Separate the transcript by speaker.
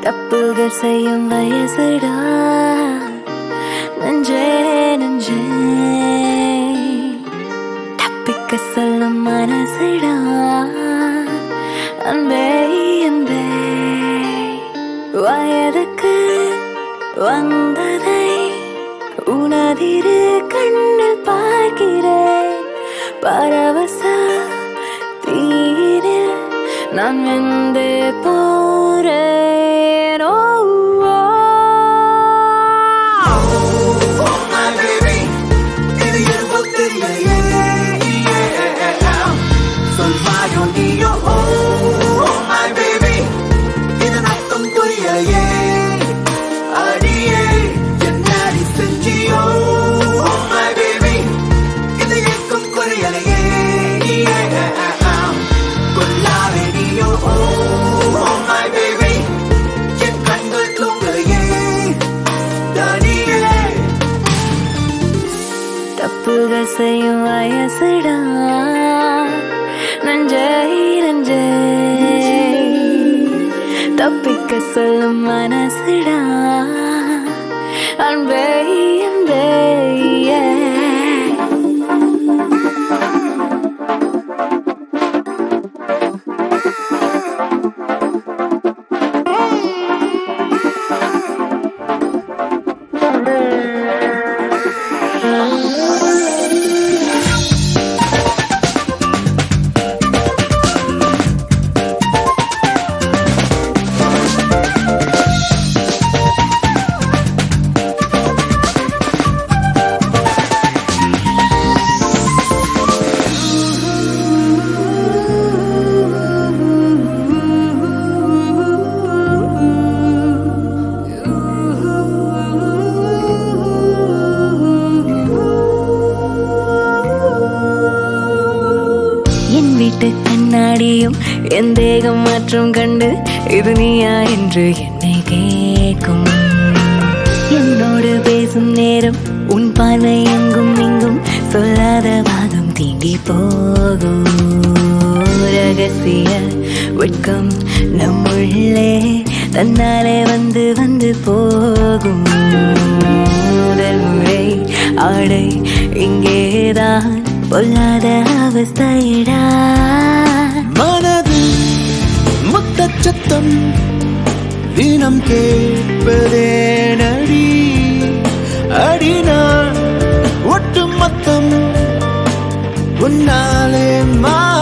Speaker 1: தப்புகள் செய்யும் வயசுடா நன்றே நன்றே தப்பிக்க சொல்லும் மனசுடா அன்பே அன்பே வயதுக்கு வந்ததை உனதிரு கண்ணில் பார்க்கிறேன் பரவச தீரில் நான் வெந்து போறேன் ஓ, ஓ.
Speaker 2: my baby இது எதுவும் தெரியலையே Yeah. சொல்வாயோ நீயோ Oh, my baby இது அர்த்தம் புரியலையே அடியே என்னடி செஞ்சியோ Oh, my baby இது எங்கும் குறையலையே Yeah. கொல்லாதே நீயோ Oh, my baby என் கண்கள் தூங்கலையே தனியே
Speaker 1: தப்புகள் செய்யும் வயசுடா நஞ்சை நஞ்சை தப்பிக்க சொல்லும் மனசுடா அன்பே அன்பே yeah. என் வீட்டு கண்ணாடியும் என் தேகம் மாற்றம் கண்டு இது நீயா என்று என்னை கேட்கும் என்னோடு பேசும் நேரம் உன் பார்வை எங்கும் இங்கும் சொல்லாத வாதம் தீண்டி போகும் ரகசிய வெட்கம் நம்முள்ளே தன்னாலே வந்து வந்து போகும் முதல் முறை ஆடை இங்கேதான் பொல்லாத அவஸ்தைடா
Speaker 2: மனது முத்தச்சத்தம் தினம் கேட்பதே நடி அடினான் ஒட்டு மொத்தம் உன்னாலே மா